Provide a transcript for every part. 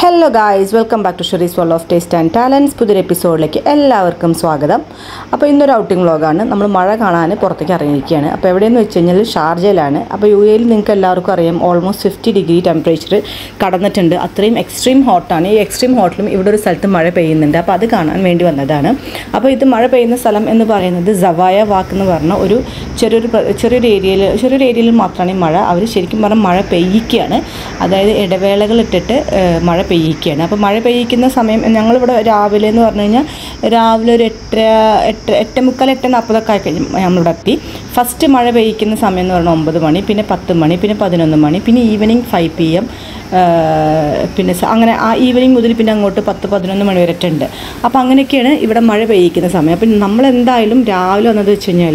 hello guys welcome back to Sherry's world of taste and talents പുതിയൊരു എപ്പിസോഡിലേക്ക് എല്ലാവർക്കും സ്വാഗതം അപ്പോൾ ഇന്നൊരു ഔട്ടിംഗ് വ്ളോഗാണ് നമ്മൾ മഴ കാണാൻ പുറത്തേക്ക് ഇറങ്ങിയിരിക്കുകയാണ് അപ്പോൾ എവിടെയെന്ന് വെച്ച് കഴിഞ്ഞാൽ ഷാർജയിലാണ് അപ്പോൾ യു എയിൽ നിങ്ങൾക്ക് എല്ലാവർക്കും അറിയാം ഓൾമോസ്റ്റ് ഫിഫ്റ്റി ഡിഗ്രി ടെമ്പറേച്ചർ കടന്നിട്ടുണ്ട് അത്രയും എക്സ്ട്രീം ഹോട്ടാണ് ഈ എക്സ്ട്രീം ഹോട്ടിലും ഇവിടെ ഒരു സ്ഥലത്ത് മഴ പെയ്യുന്നുണ്ട് അപ്പോൾ അത് കാണാൻ വേണ്ടി വന്നതാണ് അപ്പോൾ ഇത് മഴ പെയ്യുന്ന സ്ഥലം എന്ന് പറയുന്നത് സവായ വാക്ക് എന്ന് പറഞ്ഞ ഒരു ചെറിയൊരു പ്ര- ചെറിയൊരു ഏരിയയിൽ ചെറിയൊരു ഏരിയയിൽ മാത്രമാണ് ഈ മഴ അവർ ശരിക്കും പറഞ്ഞാൽ മഴ പെയ്യിക്കുകയാണ് അതായത് ഇടവേളകൾ ഇട്ടിട്ട് ഏഹ്, മഴ പെയ്യിക്കുകയാണ് അപ്പോൾ മഴ പെയ്യിക്കുന്ന സമയം ഞങ്ങളിവിടെ രാവിലെ എന്ന് പറഞ്ഞു കഴിഞ്ഞാൽ രാവിലെ ഒരു എട്ടര എട്ട് എട്ട് മുക്കാൽ എട്ട് നാൽപ്പതൊക്കെ ആയി കഴിഞ്ഞ് നമ്മളിവിടെ എത്തി ഫസ്റ്റ് മഴ പെയ്യിക്കുന്ന സമയം എന്ന് പറഞ്ഞാൽ ഒമ്പത് മണി പിന്നെ പത്ത് മണി പിന്നെ പതിനൊന്ന് മണി പിന്നെ ഈവനിങ് ഫൈവ് പി എം പിന്നെ സ- അങ്ങനെ ആ ഈവനിങ് മുതൽ പിന്നെ അങ്ങോട്ട് പത്ത് പതിനൊന്ന് മണി വരെ ഉണ്ട് അപ്പോൾ അങ്ങനെയൊക്കെയാണ് ഇവിടെ മഴ പെയ്യിക്കുന്ന സമയം അപ്പം നമ്മളെന്തായാലും രാവിലെ വന്നത് വെച്ച് കഴിഞ്ഞാൽ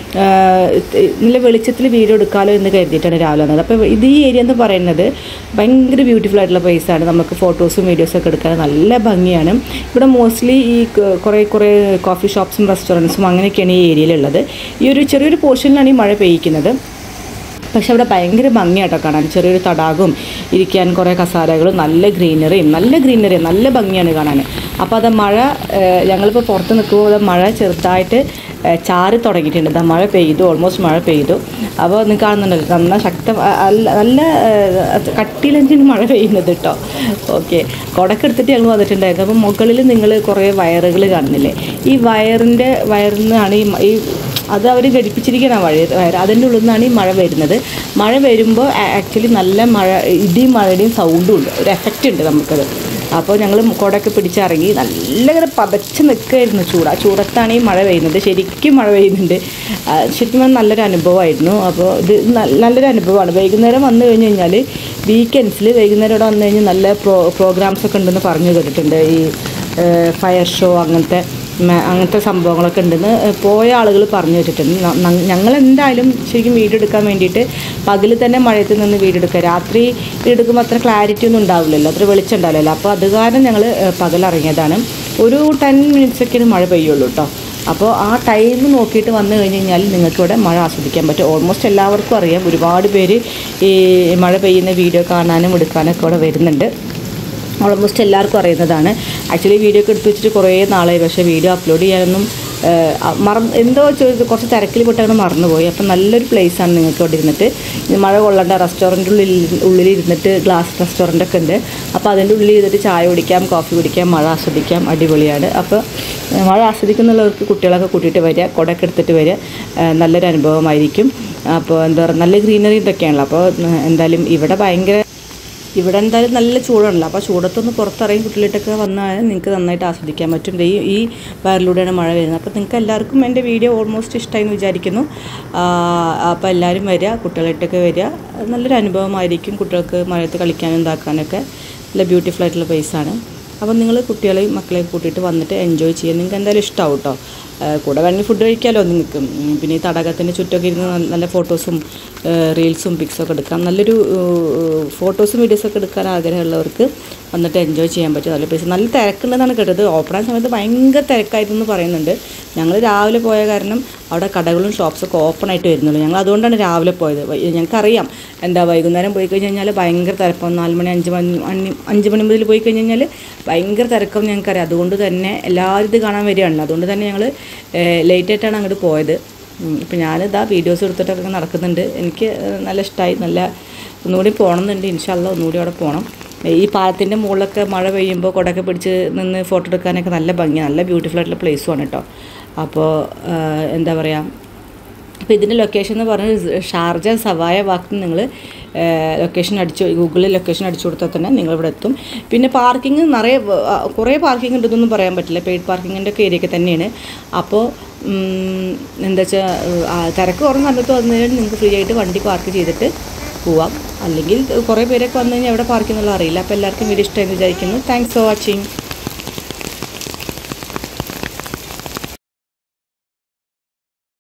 നല്ല വെളിച്ചത്തിൽ വീഡിയോ എടുക്കാമല്ലോ എന്ന് കരുതിയിട്ടാണ് രാവിലെ വന്നത് അപ്പോൾ ഇത് ഈ ഏരിയ എന്ന് പറയുന്നത് ഭയങ്കര ബ്യൂട്ടിഫുൾ ആയിട്ടുള്ള place ആണ് നമുക്ക് ഫോട്ടോസും വീഡിയോസും ഒക്കെ എടുക്കാൻ നല്ല ഭംഗിയാണ് ഇവിടെ മോസ്റ്റ്ലി ഈ ക- കുറേ കുറേ കോഫി ഷോപ്സും റെസ്റ്റോറൻറ്റ്സും അങ്ങനെയൊക്കെയാണ് ഈ ഏരിയയിലുള്ളത് ഈ ഒരു ചെറിയൊരു പോർഷനിലാണ് ഈ മഴ പെയ്യിക്കുന്നത് പക്ഷെ അവിടെ ഭയങ്കര ഭംഗിയാട്ടോ കാണാൻ ചെറിയൊരു തടാകവും ഇരിക്കാൻ കുറേ കസാരകളും നല്ല ഗ്രീനറിയും നല്ല ഗ്രീനറിയും നല്ല ഭംഗിയാണ് കാണാൻ അപ്പോൾ അത് മഴ ഏഹ്, ഞങ്ങളിപ്പോൾ പുറത്ത് നിൽക്കുമ്പോൾ അത് മഴ ചെറുതായിട്ട് ഏഹ്, ചാറി തുടങ്ങിയിട്ടുണ്ട് ദാ മഴ പെയ്തു ഓൾമോസ്റ്റ് മഴ പെയ്തു അപ്പോൾ നിങ്ങൾ കാണുന്നുണ്ടല്ലോ നന്ന ശക്ത അ- അല്ല- നല്ല ഏഹ്, കട്ടിയിലഞ്ചിന് മഴ പെയ്യുന്നത് കേട്ടോ ഓക്കെ കുടക്ക് എടുത്തിട്ട് ഞങ്ങൾ വന്നിട്ടുണ്ടായിരുന്നു അപ്പോൾ മുകളിൽ നിങ്ങൾ കുറേ വയറുകൾ കാണുന്നില്ലേ ഈ വയറിൻ്റെ വയറിൽ നിന്നാണ് ഈ മ- ഈ അത് അവർ ഘടിപ്പിച്ചിരിക്കണം വഴി വയർ അതിൻ്റെ ഉള്ളിൽ നിന്നാണ് ഈ മഴ വരുന്നത് മഴ വരുമ്പോൾ ആക്ച്വലി നല്ല മഴ ഇടിയും മഴയുടെയും സൗണ്ടും ഉണ്ട് ഒരു എഫക്റ്റ് ഉണ്ട് നമുക്കത് അപ്പോൾ ഞങ്ങൾ കുടയൊക്കെ പിടിച്ചിറങ്ങി നല്ല ഇങ്ങനെ പതച്ച് നിൽക്കുകയായിരുന്നു ചൂട് ആ ചൂടത്താണ് ഈ മഴ പെയ്യുന്നത് ശരിക്കും മഴ പെയ്യുന്നുണ്ട് ആ, ശരിക്കും പറഞ്ഞാൽ നല്ലൊരു അനുഭവമായിരുന്നു അപ്പോൾ ഇത് നല്ല- നല്ലൊരു അനുഭവമാണ് വൈകുന്നേരം വന്നു കഴിഞ്ഞ് കഴിഞ്ഞാൽ വീക്കെൻഡ്സിൽ വൈകുന്നേരം ഇവിടെ വന്നു കഴിഞ്ഞാൽ നല്ല പ്രോ പ്രോഗ്രാംസ് ഒക്കെ ഉണ്ടെന്ന് പറഞ്ഞു കേട്ടിട്ടുണ്ട് ഈ ഫയർ ഷോ അങ്ങനത്തെ മ- അങ്ങനത്തെ സംഭവങ്ങളൊക്കെ ഉണ്ടെന്ന് പോയ ആളുകൾ പറഞ്ഞു വെച്ചിട്ടുണ്ട് ന- ന- ഞങ്ങൾ എന്തായാലും ശരിക്കും വീഡിയോ എടുക്കാൻ വേണ്ടിയിട്ട് പകൽ തന്നെ മഴയത്ത് നിന്ന് വീഡിയോ എടുക്കുക രാത്രി എടുക്കുമ്പോൾ അത്ര ക്ലാരിറ്റി ഒന്നും ഉണ്ടാവില്ലല്ലോ അത്ര വെളിച്ചം ഉണ്ടാവില്ലല്ലോ അപ്പോൾ അത് കാരണം ഞങ്ങൾ പകലിറങ്ങിയതാണ് ഒരു ടെൻ മിനിറ്റ്സൊക്കെയാണ് മഴ പെയ്യുള്ളൂ കേട്ടോ അപ്പോൾ ആ ടൈം നോക്കിയിട്ട് വന്നു കഴിഞ്ഞ് കഴിഞ്ഞാൽ നിങ്ങൾക്ക് ഇവിടെ മഴ ആസ്വദിക്കാൻ പറ്റും ഓൾമോസ്റ്റ് എല്ലാവർക്കും അറിയാം ഒരുപാട് പേര് ഈ മഴ പെയ്യുന്ന വീഡിയോ കാണാനും എടുക്കാനൊക്കെ ഇവിടെ വരുന്നുണ്ട് ഓൾമോസ്റ്റ് എല്ലാവർക്കും അറിയുന്നതാണ് ആക്ച്വലി വീഡിയോ ഒക്കെ എടുത്ത് വെച്ചിട്ട് കുറേ നാളായി പക്ഷേ വീഡിയോ അപ്ലോഡ് ചെയ്യാനൊന്നും മറന്ന് എന്തോ ചോദിച്ചു കുറച്ച് തിരക്കിൽ പെട്ടങ്ങനെ മറന്നുപോയി അപ്പം നല്ലൊരു പ്ലേസാണ് നിങ്ങൾക്ക് ഇവിടെ ഇരുന്നിട്ട് ഈ മഴ കൊള്ളേണ്ട റെസ്റ്റോറൻറ്റ് ഉള്ളിൽ ഉള്ളിൽ ഇരുന്നിട്ട് ഗ്ലാസ് റെസ്റ്റോറൻ്റ് ഒക്കെ ഉണ്ട് അപ്പോൾ അതിൻ്റെ ഉള്ളിൽ ഇരുന്നിട്ട് ചായ കുടിക്കാം കോഫി കുടിക്കാം മഴ ആസ്വദിക്കാം അടിപൊളിയാണ് അപ്പോൾ ഏഹ്, മഴ ആസ്വദിക്കുന്നുള്ളവർക്ക് കുട്ടികളൊക്കെ കൂട്ടിയിട്ട് വരിക കുടയൊക്കെ എടുത്തിട്ട് വരിക ഏഹ്, നല്ലൊരു അനുഭവമായിരിക്കും അപ്പോൾ എന്താ പറയുക നല്ല ഗ്രീനറി ഇതൊക്കെയാണല്ലോ അപ്പോൾ ഏഹ്, എന്തായാലും ഇവിടെ ഭയങ്കര ഇവിടെ എന്തായാലും നല്ല ചൂടാണല്ലോ അപ്പോൾ ചൂടത്തൊന്ന് പുറത്തിറങ്ങി കുട്ടികളിട്ടൊക്കെ വന്നാൽ നിങ്ങൾക്ക് നന്നായിട്ട് ആസ്വദിക്കാൻ പറ്റും ദേ ഈ ഈ വയറിലൂടെയാണ് മഴ വരുന്നത് അപ്പോൾ നിങ്ങൾക്ക് എല്ലാവർക്കും എൻ്റെ വീഡിയോ ഓൾമോസ്റ്റ് ഇഷ്ടമായി എന്ന് വിചാരിക്കുന്നു അപ്പോൾ എല്ലാവരും വരിക കുട്ടികളിട്ടൊക്കെ വരിക നല്ലൊരു അനുഭവമായിരിക്കും കുട്ടികൾക്ക് മഴയത്ത് കളിക്കാനും ഇതാക്കാനൊക്കെ നല്ല ബ്യൂട്ടിഫുൾ ആയിട്ടുള്ള പ്ലേസാണ് അപ്പോൾ നിങ്ങൾ കുട്ടികളെയും മക്കളെയും കൂട്ടിയിട്ട് വന്നിട്ട് എൻജോയ് ചെയ്യാൻ നിങ്ങൾക്ക് എന്തായാലും ഇഷ്ടമാവും കേട്ടോ കൂടെ വേണമെങ്കിൽ ഫുഡ് കഴിക്കാമല്ലോ നിങ്ങൾക്ക് ഉം, പിന്നെ ഈ തടാകത്തിൻ്റെ ചുറ്റൊക്കെ ഇരുന്ന് നല്ല- നല്ല ഫോട്ടോസും റീൽസും പിക്സൊക്കെ എടുക്കാം നല്ലൊരു ഫോട്ടോസും വീഡിയോസൊക്കെ എടുക്കാൻ ആഗ്രഹമുള്ളവർക്ക് വന്നിട്ട് എൻജോയ് ചെയ്യാൻ പറ്റും നല്ല പ്ലേസ് നല്ല തിരക്കുണ്ടെന്നാണ് കേട്ടത് ഓപ്പൺ ആയ സമയത്ത് ഭയങ്കര തിരക്കായിരുന്നു എന്ന് പറയുന്നുണ്ട് ഞങ്ങൾ രാവിലെ പോയ കാരണം അവിടെ കടകളും ഷോപ്സൊക്കെ ഓപ്പൺ ആയിട്ട് വരുന്നുള്ളൂ ഞങ്ങൾ അതുകൊണ്ടാണ് രാവിലെ പോയത് വൈ- ഞങ്ങൾക്കറിയാം എന്താ വൈകുന്നേരം പോയി കഴിഞ്ഞ് കഴിഞ്ഞാൽ ഭയങ്കര തിരപ്പം നാല് മണി അഞ്ച് മണി മണി- അഞ്ച് മണി മുതൽ പോയി കഴിഞ്ഞ് കഴിഞ്ഞാൽ ഭയങ്കര തിരക്കം ഞങ്ങൾക്കറിയാം അതുകൊണ്ട് തന്നെ എല്ലാവരും ഇത് കാണാൻ വരികയാണല്ലോ അതുകൊണ്ട് തന്നെ ഞങ്ങൾ ലേറ്റായിട്ടാണ് അങ്ങോട്ട് പോയത് ഇപ്പം ഞാനിതാ വീഡിയോസ് എടുത്തിട്ടൊക്കെ നടക്കുന്നുണ്ട് എനിക്ക് ഏഹ്, നല്ല ഇഷ്ടമായി നല്ല ഒന്നുകൂടി പോകണമെന്നുണ്ട് ഇൻഷാല്ല ഒന്നുകൂടി അവിടെ പോകണം ഈ പാലത്തിൻ്റെ മുകളിലൊക്കെ മഴ പെയ്യുമ്പോൾ കുടയൊക്കെ പിടിച്ച് നിന്ന് ഫോട്ടോ എടുക്കാനൊക്കെ നല്ല ഭംഗിയാണ് നല്ല ബ്യൂട്ടിഫുൾ ആയിട്ടുള്ള പ്ലേസുമാണ് കേട്ടോ അപ്പോൾ ഏഹ്, എന്താ പറയുക അപ്പോൾ ഇതിൻ്റെ ലൊക്കേഷൻ എന്ന് പറഞ്ഞാൽ ഷാർജ സവായ വാക്കിന് നിങ്ങൾ ലൊക്കേഷൻ അടിച്ചു ഗൂഗിളിൽ ലൊക്കേഷൻ അടിച്ചു കൊടുത്താൽ തന്നെ നിങ്ങളിവിടെ എത്തും പിന്നെ പാർക്കിംഗ് നിറയെ വ- ആ, കുറേ പാർക്കിംഗ് ഉണ്ടെന്നൊന്നും പറയാൻ പറ്റില്ല പെയ്ഡ് പാർക്കിങ്ങിൻ്റെ ഒക്കെ ഏരിയയൊക്കെ തന്നെയാണ് അപ്പോൾ ഉം, എന്താ വെച്ചാൽ തിരക്ക് കുറഞ്ഞ സമയത്ത് വന്നു കഴിഞ്ഞാൽ നിങ്ങൾക്ക് ഫ്രീ ആയിട്ട് വണ്ടി പാർക്ക് ചെയ്തിട്ട് പോവാം അല്ലെങ്കിൽ കുറേ പേരൊക്കെ വന്നു കഴിഞ്ഞാൽ എവിടെ പാർക്ക് ചെയ്യുന്നുള്ള അറിയില്ല അപ്പോൾ എല്ലാവർക്കും വീഡിയോ ഇഷ്ടമായി വിചാരിക്കുന്നു താങ്ക്സ് ഫോർ വാച്ചിങ്